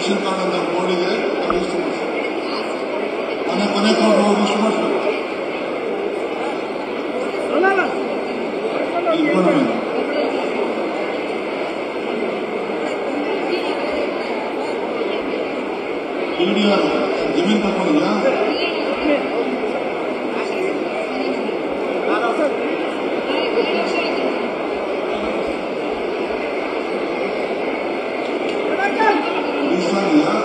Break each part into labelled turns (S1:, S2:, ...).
S1: Ration card ಅಂತ board ಇದೆ register ಮಾಡಿಸಿ ಮನೆ ಕೊನೆ ಕಾರ್ಡ್ ರಿಜಿಸ್ಟರ್ ಮಾಡಿಸ್ಬೇಕು ಇಟ್ಕೊಂಡು ಪಿಡಿಆರ್ ಜಮೀನು ತಗೊಂಡಿದ್ಯಾ ರಿಜಿಸ್ಟರ್ ಆಗಿದೆಯಾ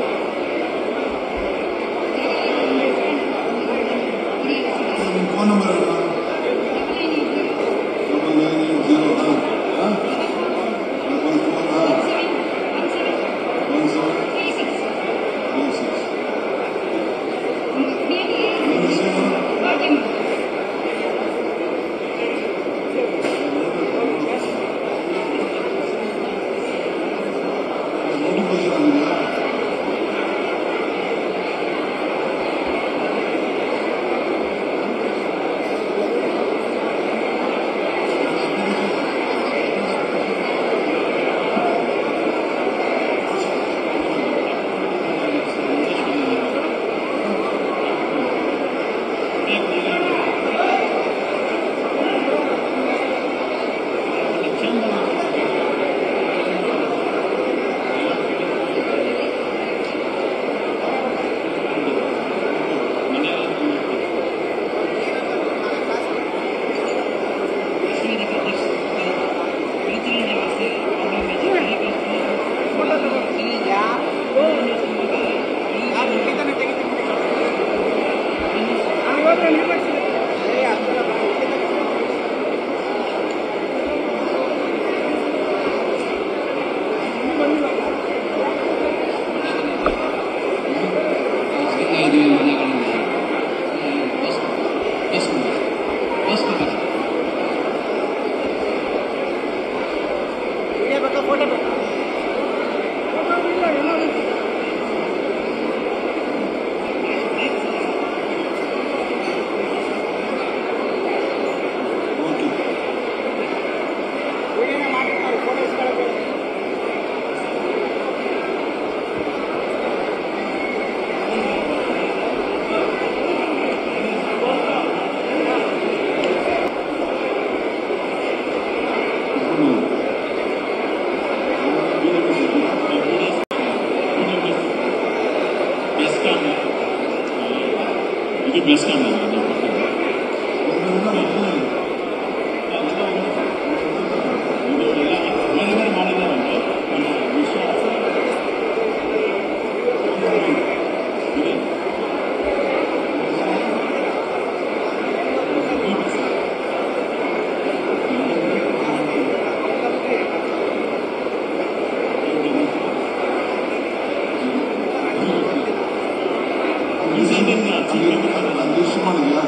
S1: ನಿಮ್ಮ phone number double nine zero one double four one seven one six ನಿಮ್ಮ ಹೆಸರು ನೋಟಿಫಿಕೇಶನ್ ಆಗಿದೆಯಾ ಓಕೆ
S2: ಇದು ಬೆಸ್ಟ್ ಅಲ್ಲ
S1: ರಿಜಿಸ್ಟರ್ ಮಾಡಿದ್ಯಾ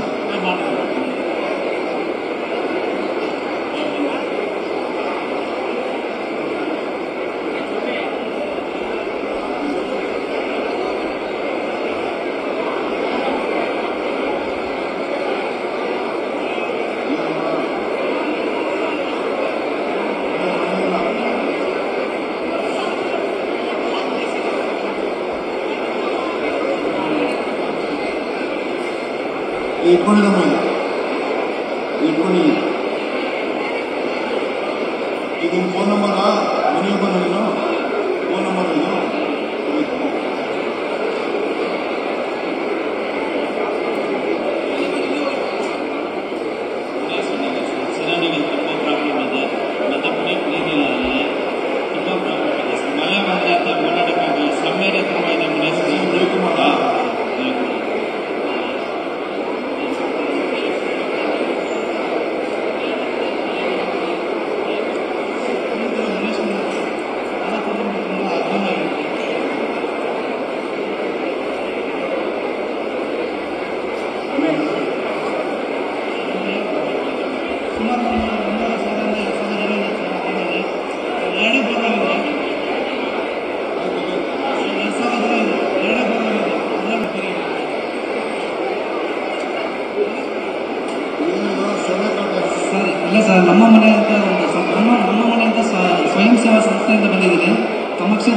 S1: ಇಟ್ಕೊಂಡಿರಮ್ಮ ಇಟ್ಕೊಂಡು ಇದು ಫೋನ್ ನಂಬರಾ ಮನೆಗೆ ಬಂದಿರೋ ಫೋನ್ ನಂಬರ್ ಇದು
S2: ಸರೌಂಡಿಂಗ್ ತುಂಬ ಪ್ರಾಬ್ಲಮ್ ಇದೆ ಮತ್ತೆ ಕುಡಿಯೋಕೆ ನೀರಿಲ್ಲ ಅಲ್ಲಿ ತುಂಬ ಪ್ರಾಬ್ಲಮ್ ಇದೆ ಸರ್ ಮಳೆ ಬಂದ್ರೆ ಅಂತ ಓಡಾಡೋಕ್ಕಾಗಲ್ಲ ಸ್ಲಮ್ ಏರಿಯಾ ತುಂಬ ಇದೆ ಮನೆ
S1: ಬ್ರೇಕ್ ಮಾಡ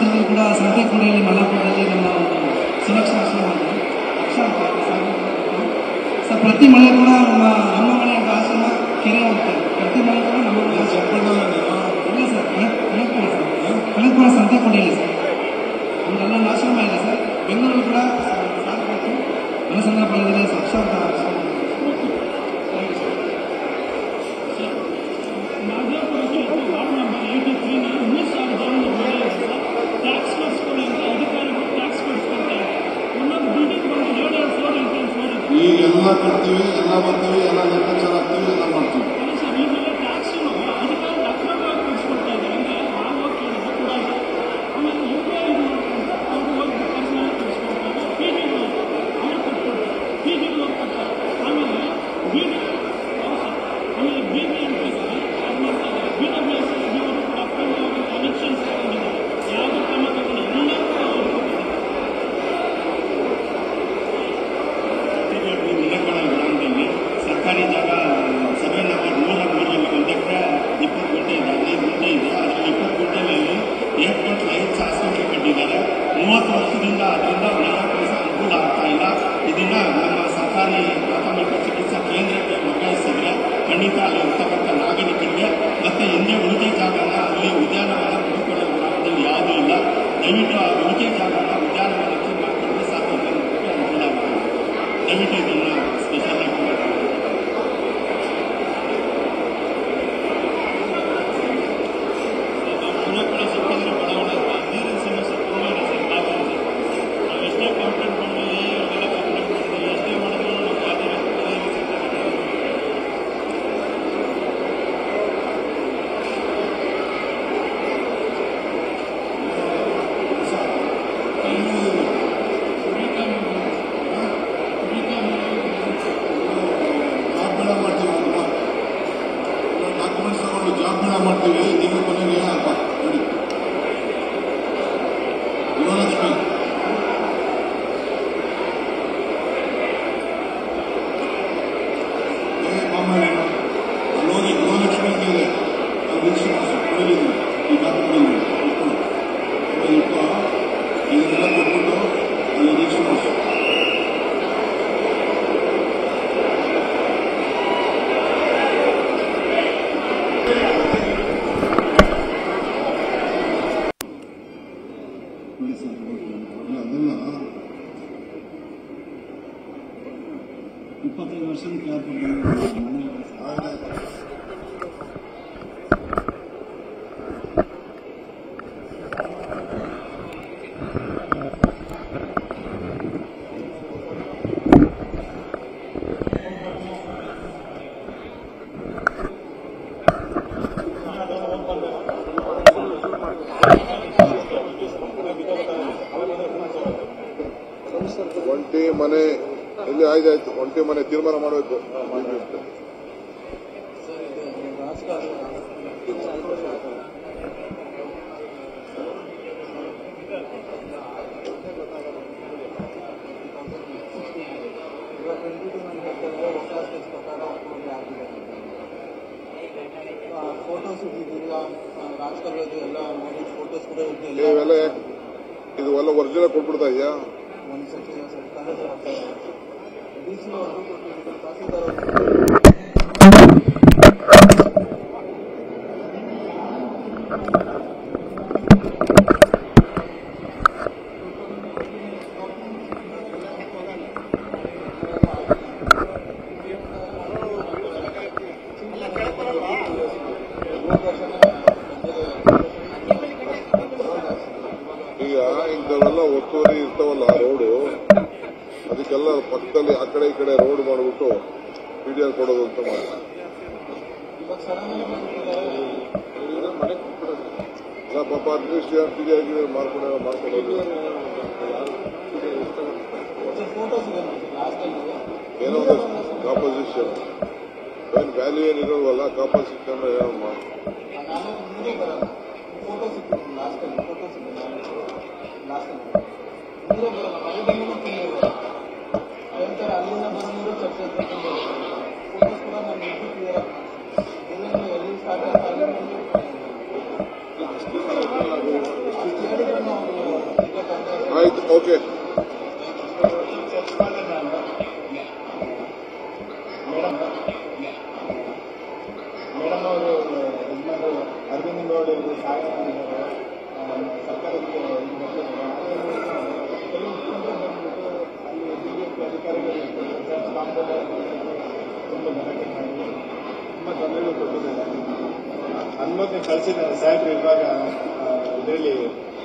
S3: ಬಂಧುಗಳು ಕೂಡ ಸಂತೆಕೋಡಿಯಲ್ಲಿ ಮಲ್ಲಾಪುರದಲ್ಲಿ ನಮ್ಮ ಒಂದು ಸುರಕ್ಷಾ ಆಶ್ರಮ ಇದೆ ಅಕ್ಷ ಅಂತ ಸೊ ಪ್ರತಿ ಮಳೆ ಕೂಡ ನಮ್ಮ ನಮ್ಮ ಮನೆ ಅಂತ ಆಶ್ರಮ ಕೆರೆ ಹೋಗ್ತಾರೆ ಪ್ರತಿ ಮಳೆ ಕೂಡ ನಮ್ಮ ಮನೆ ಆಶ್ರಮ
S1: ಚಪ್ಪಡಲ್ಲ ನೀನು
S3: ಇಲ್ಲ ಸರ್ ಕನಕಪುರ ಸರ್ ಕನಕಪುರ ಸಂತೆಕೋಡಿಯಲ್ಲಿ ಸರ್ ಒಂದು ಅಲ್ಲೊಂದು ಆಶ್ರಮ ಇದೆ ಸರ್ ಬೆಂಗಳೂರು ಕೂಡ ಸಾಕಷ್ಟು ಮನಸಂದ್ರ ಫಲದಲ್ಲಿ ಅಕ್ಷ ಅಂತ ಆಶ್ರಮ ಇದೆ.
S4: ಮಾಧವಪುರಕ್ಕೆ ವಾರ್ಡ್ ನಂಬರ್ ಏಯ್ಟಿ ತ್ರೀನ ಮೂರು ಸಾವಿರ ಜನ ಟ್ಯಾಕ್ಸ್ ಕಟ್ಸ್ಕೊಳ್ಳಿ ಅಂತ ಅಧಿಕಾರಿಗಳು ಟ್ಯಾಕ್ಸ್ ಕಟ್ಸ್ಕೊಳ್ತಾರೆ ಒಂದೊಂದು ಬಿಲ್ಡಿಂಗ್ ಬಂದು ಏಳು ಏಳು ಫ್ಲೋರ್ ಎಂಟು ಫ್ಲೋರ್
S1: ಈಗ ಎಲ್ಲ ಕಟ್ತೀವಿ ಎಲ್ಲ ಬರ್ತೀವಿ ಎಲ್ಲ ಲೆಕ್ಕಾಚಾರ ಹಾಕ್ತೀವಿ ಎಲ್ಲ ಮಾಡ್ತೀವಿ
S4: ಅಲ್ಲ ಸರ್ ಈಗೆಲ್ಲ ಟ್ಯಾಕ್ಸ್ ಅಧಿಕಾರಿಗಳು ಅಕ್ರಮವಾಗಿ ಕಟ್ಸ್ಕೊಳ್ತಾ ಇದ್ದಾರೆ ಅಂದ್ರೆ ನಾವು ಹೋಗಿ ಕೇಳಿದ್ರೆ ಕೊಡಲ್ಲ ಆಮೇಲೆ ಇವರೇ ಇದು ಮಾಡ್ಕೊಂಡು ಅವರು ಹೋಗಿ ಪರ್ಸನಲ್ ಕಟ್ಸ್ಕೊಳ್ತಾರೆ ಪಿ ಜಿಗಳು ಅವ್ರು ಕಟ್ಕೊಳ್ತಾರೆ ಪಿ ಜಿಗಳು ಅವ್ರು ಕಟ್ತಾರೆ ಆಮೇಲೆ ಬಿ ಡಿ ಹೌದು ಸರ್ ಆಮೇಲೆ B B M P sir ಅವ್ರು ಮಾಡ್ತಾರೆ ಬಿ ಡಬ್ಲ್ಯೂ ಎಸ್ ಇವರು ಕೂಡ ಅಕ್ರಮವಾಗಿ ಕನೆಕ್ಷನ್ಸ್ ತಗೊಂಡಿದ್ದಾರೆ ಯಾವುದೇ ಕ್ರಮ ತಗೊಂಡು ಎಲ್ಲರೂ ಕೂಡ ಅವ್ರು ಕೊಟ್ಟಿದ್ದಾರೆ
S2: ನಿಲಕಣ ಗ್ರಾಮದಲ್ಲಿ ಸರ್ಕಾರಿ ಜಾಗ ಸೆವೆನ್ ನಂಬರ್ ನೂರ ಮೂರರಲ್ಲಿ ಒಂದು ಎಕರೆ ಇಪ್ಪತ್ತು ಗುಂಟೆ ಇದೆ ಹದಿನೈದು ಗುಂಟೆ ಇದೆ ಅದರಲ್ಲಿ ಇಪ್ಪತ್ತು ಗುಂಟೆಯಲ್ಲಿ ಏರ್ಪೋರ್ಟ್ ಲೈಟ್ಸ್ ಆಸ್ಪತ್ರೆ ಕಟ್ಟಿದ್ದಾರೆ ಮೂವತ್ತು ವರ್ಷದಿಂದ ಅದರಿಂದ ನಾಲ್ಕು ಪೈಸೆ ಅನುಕೂಲ ಆಗ್ತಾ ಇಲ್ಲ ಇದನ್ನ ನಮ್ಮ ಸರ್ಕಾರಿ ಪ್ರಾಥಮಿಕ ಚಿಕಿತ್ಸಾ ಕೇಂದ್ರಕ್ಕೆ ವರ್ಗಾಯಿಸಿದ್ರೆ ಖಂಡಿತ ಅಲ್ಲಿ ಇರ್ತಕ್ಕಂಥ ನಾಗರಿಕರಿಗೆ ಮತ್ತೆ ಹಿಂದೆ ಉಳಿಕೆ ಜಾಗನ ಅಲ್ಲಿ ಉದ್ಯಾನವನ ಹುಡುಕೊಳ್ಳೋ ಗ್ರಾಮದಲ್ಲಿ ಯಾವುದೂ ಇಲ್ಲ ದಯವಿಟ್ಟು ಆ ಉಳಿಕೆ ಜಾಗನ ಉದ್ಯಾನವನಕ್ಕೆ ಮಾಡಿಕೊಟ್ರೆ ಸಾಕು ಜನರಿಗೆ ಅನುಕೂಲ ಆಗುತ್ತೆ ದಯವಿಟ್ಟು ಇದನ್ನ ಸ್ಪೆಷಲ್ ಆಗಿ ಮಾಡಿ
S4: ಪುನಃ ಸಿಕ್ಕಂದ್ರೆ ಬಡವಣ ನೀರಿನ ಸಮಸ್ಯೆ ತುಂಬ ಇದೆ ಸರ್ ಕಾವೇರಿ ನಾವು ಎಷ್ಟೇ ಕಂಪ್ಲೇಂಟ್ ಮಾಡಿದ್ರೆ ಅವೆಲ್ಲ ಕಂಪ್ಲೇಂಟ್ ಮಾಡಿದ್ರೆ ಎಷ್ಟೇ ಮಾಡಿದ್ರು ನಾವು ಕಾವೇರಿ ನೀರಿನ ಸಮಸ್ಯೆ
S1: ಜಾಬ್ ಬೇಡ ಮಾಡ್ತೀವಿ ಡಾಕ್ಯುಮೆಂಟ್ಸ್ ತಗೊಂಡು ಜಾಬ್ ಬೇಡ ಮಾಡ್ತೀವಿ ನೀವು ಕೊನೆಗೆ ಅಪ್ಪ ನೋಡಿ ಗೃಹಲಕ್ಷ್ಮಿ ಏ ಮಾಮೂಲಿ ಅಲ್ಲಿ ಹೋಗಿ ಗೃಹಲಕ್ಷ್ಮಿ ಅಂತ ಇದೆ ಅದು ವೀಕ್ಷಣೆ ಮಾಡಿಸಿ ಕೊಡಲಿಲ್ಲ ಈ ಡಾಕ್ಯುಮೆಂಟ್ ಇಟ್ಕೊಂಡು ಆಮೇಲೆ ಇಟ್ಟು ಇದನ್ನೆಲ್ಲ ಕೊಟ್ಬಿಟ್ಟು ಅಲ್ಲಿ ವೀಕ್ಷಣೆ ಮಾಡಿಸಿ ನೋಡಿ ಸರ್ ಅಲ್ಲ ಅದೆಲ್ಲ
S3: ಇಪ್ಪತ್ತೈದು ವರ್ಷದ ಕ್ಯಾಬ್ ಮನೆ
S1: ಆಯ್ತು.
S5: ಒಂಟಿ ಮನೆ ಎಲ್ಲಿ ಆಯ್ತಾಯ್ತು ಒಂಟಿ ಮನೆ ತೀರ್ಮಾನ ಮಾಡಬೇಕು
S6: ಫೋಟೋಸ್ ಇದ್ದಿದ್ದಿಲ್ಲ ರಾಜಕಾಲದ್ದು ಎಲ್ಲ ನೋಡಿ ಫೋಟೋಸ್ ಕೂಡ ಇದ್ದಿಲ್ಲ
S5: ಇವೆಲ್ಲ ಯಾಕೆ ಇದು ಎಲ್ಲ ಒರಿಜಿನಲ್ ಕೊಟ್ಬಿಡ್ತಾ ಇದೆಯಾ
S6: ಒಂದು ಸತಿ ಸರ್ ಕಾಲೇಜ್ ಡಿ ಸಿ ಅವರು ಕೊಟ್ಟಿದ್ದಾರೆ ತಹಸೀಲ್ದಾರ್ ಅವರು
S5: ಈಗ ಇಂಥವೆಲ್ಲ ಒತ್ತುವರಿ ಇರ್ತಾವಲ್ಲ ರೋಡು ಅದಕ್ಕೆಲ್ಲ ಪಕ್ಕದಲ್ಲಿ ಆ ಕಡೆ ಈ ಕಡೆ ರೋಡ್ ಮಾಡಿಬಿಟ್ಟು ಪಿ ಕೊಡೋದು ಅಂತ ಮಾಡಿ
S6: ಇವಾಗ ಸಡನ್ ಆಗಿ ಬಂದ್ಬಿಟ್ಟಿದ್ದಾರೆ
S5: ಇಲ್ಲ ಪಾಪ ಅಟ್ಲೀಸ್ಟ್ ಪಿ ಡಿ ಆಗಿ ಮಾಡ್ಕೊಡೋ ಮಾಡ್ಕೊಡೋದು
S6: ಸರ್ ಫೋಟೋಸ್ ಇದೆ ನೋಡಿ ಲಾಸ್ಟ್ ಅಲ್ಲಿ
S5: ಏನೋ ಒಂದು ಕಾಂಪೋಸಿಷನ್ ಏನು ವ್ಯಾಲ್ಯೂ ಏನಿರೋಲ್ವಲ್ಲ ಕಾಂಪೋಸಿಷನ್ ಏನಮ್ಮ
S6: ನಾನು ಮುಂದೆ ಬರಲ್ಲ ಫೋಟೋಸ್ ಇತ್ತು ಲಾಸ್ಟ್ ಅಲ್ಲಿ ಫೋಟೋಸ್ ಇದೆ ಲಾಸ್ಟ್ ಅಲ್ಲಿ ಮುಂದೆ ಬರಲ್ಲ ಮಳೆ ಬಂದರೂ ತುಂಬ ಬರಲ್ಲ ಹೇಳ್ತಾರೆ ಅಲ್ಲಿಂದ ಬರೋ ನೀರು ಚರ್ಚೆ ಹತ್ರ ತುಂಬ ಫೋಟೋಸ್ ಕೂಡ ನಾನು ಇದು ಕ್ಲಿಯರ್ ಆಗಿ ಎಲ್ಲಿ ಎಲ್ಲಿ ಸ್ಟಾರ್ಟ್ ಆಗುತ್ತೆ ಅಲ್ಲಿಂದ ಹೇಳಿದ್ರು ನಾವು
S5: ಓಕೆ
S6: ಮೇಡಮ್ ಅವರು ಯಜಮಾನರು ಅರವಿಂದ್ ಗೌಡ ಇವರು ಸಹಾಯ ಮಾಡಿದ್ದಾರೆ ಆ, ಸರ್ಕಾರಕ್ಕೆ ಇದು ಬರ್ತಿದ್ದಾರೆ. ಕೆಲವು ಮುಖ್ಯಮಂತ್ರಿ ಬಂದ್ಬಿಟ್ಟು ಅಲ್ಲಿ ಬಿಜೆಪಿ ಅಧಿಕಾರಿಗಳು ಇರ್ತಾರೆ. ಸರ್, ಕಾಂಪೌಂಡರ್ ತುಂಬ ಗಲಾಟೆ ಮಾಡಿ ತುಂಬ ತೊಂದರೆಗಳು ಕೊಟ್ಟಿದ್ದಾರೆ ಹನುಮಂತ ಕಳಿಸಿದ್ದಾರೆ ಸಾಹೇಬ್ರು ಇರುವಾಗ ಇದರಲ್ಲಿ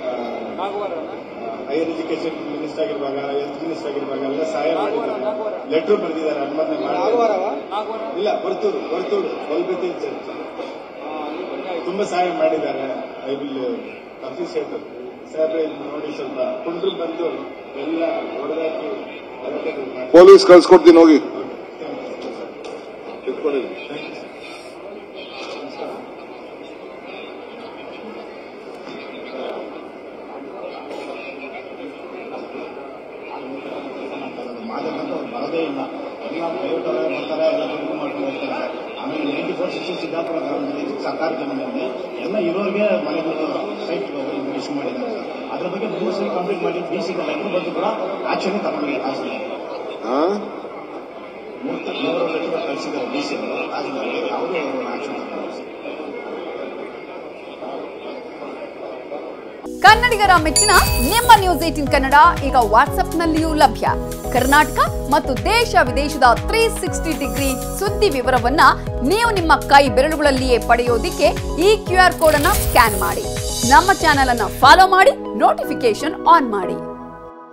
S6: ಹೈಯರ್ ಎಜುಕೇಶನ್ ಮಿನಿಸ್ಟರ್ ಆಗಿರುವಾಗ ಹೆಲ್ತ್ ಮಿನಿಸ್ಟರ್ ಆಗಿರುವಾಗ ಎಲ್ಲ ಸಹಾಯ ಮಾಡಿದ್ದಾರೆ ಲೆಟರ್ ಬರೆದಿದ್ದಾರೆ ಹನುಮಂತ ಇಲ್ಲ ಬರ್ತೂರು ಬರ್ತೂರು ಬಲ್ಗತಿ ಚರ್ಚ್ ತುಂಬಾ ಸಹಾಯ ಮಾಡಿದ್ದಾರೆ ಐ ವಿಲ್ ಅಪ್ರಿಸಿಯೇಟ್ ಸಾಹೇಬ್ರೆ ಇದು ನೋಡಿ ಸ್ವಲ್ಪ ಕುಂಡ್ರು ಬಂದು ಎಲ್ಲ ಹೊಡೆದಾಕಿ ಗಲಾಟೆ ಮಾಡಿ
S5: ಪೊಲೀಸ್ ಕಳ್ಸ್ಕೊಡ್ತೀನಿ ಹೋಗಿ ಇಟ್ಕೊಂಡಿದ್ದೀನಿ
S1: ಮಾದಕಂತ ಅವ್ರು ಬರೋದೇ ಇಲ್ಲ ಎಲ್ಲ ಪ್ರೈವೇಟ್ ಅವರೇ ಬರ್ತಾರೆ ಎಲ್ಲ ದುಡ್ಡು ಮಾಡ್ಕೊಂಡು ಹೋಗ್ತಾರೆ ಆಮೇಲೆ ನೈಂಟಿ ಫೋರ್ ಸಿಕ್ಸ್ಟಿ ಸಿದ್ದಾಪುರ ಗ್ರಾಮದಲ್ಲಿ ಸರ್ಕಾರ ಜಮೀನಲ್ಲಿ ಎಲ್ಲ ಇರೋರಿಗೆ ಮನೆಗಳು ಸೈಟ್ ಇಶ್ಯೂ ಮಾಡಿದ್ದಾರೆ ಸರ್ ಅದ್ರ ಬಗ್ಗೆ ಮೂರು ಸಲ ಕಂಪ್ಲೀಟ್ ಮಾಡಿ ಬಿ ಸಿ ಲೆಟರ್ ಬಂದು ಕೂಡ ಆಕ್ಷನ್ ತಗೊಂಡಿಲ್ಲ ತಹಸೀಲ್ದಾರ್
S5: ಹಾ
S1: ಮೂರು ಮೂರು ಲೆಟರ್ ಕಳಿಸಿದ್ದಾರೆ ಬಿ ಸಿ ಅವರು ತಹಸೀಲ್ದಾರ್ಗೆ ಅವರು ಆಕ್ಷನ್ ತಗೊಂಡಿಲ್ಲ ಸರ್
S7: ಕನ್ನಡಿಗರ ಮೆಚ್ಚಿನ ನಿಮ್ಮ ನ್ಯೂಸ್ ಏಟಿನ್ ಕನ್ನಡ ಈಗ ವಾಟ್ಸ್ಆಪ್ನಲ್ಲಿಯೂ ಲಭ್ಯ ಕರ್ನಾಟಕ ಮತ್ತು ದೇಶ ವಿದೇಶದ ತ್ರೀ ಸಿಕ್ಸ್ಟಿ ಡಿಗ್ರಿ ಸುದ್ದಿ ವಿವರವನ್ನ ನೀವು ನಿಮ್ಮ ಕೈ ಬೆರಳುಗಳಲ್ಲಿಯೇ ಪಡೆಯೋದಿಕ್ಕೆ ಈ ಕ್ಯೂ ಆರ್ ಕೋಡ್ ಅನ್ನ ಸ್ಕ್ಯಾನ್ ಮಾಡಿ ನಮ್ಮ ಚಾನೆಲ್ ಅನ್ನ ಫಾಲೋ ಮಾಡಿ ನೋಟಿಫಿಕೇಶನ್ ಆನ್ ಮಾಡಿ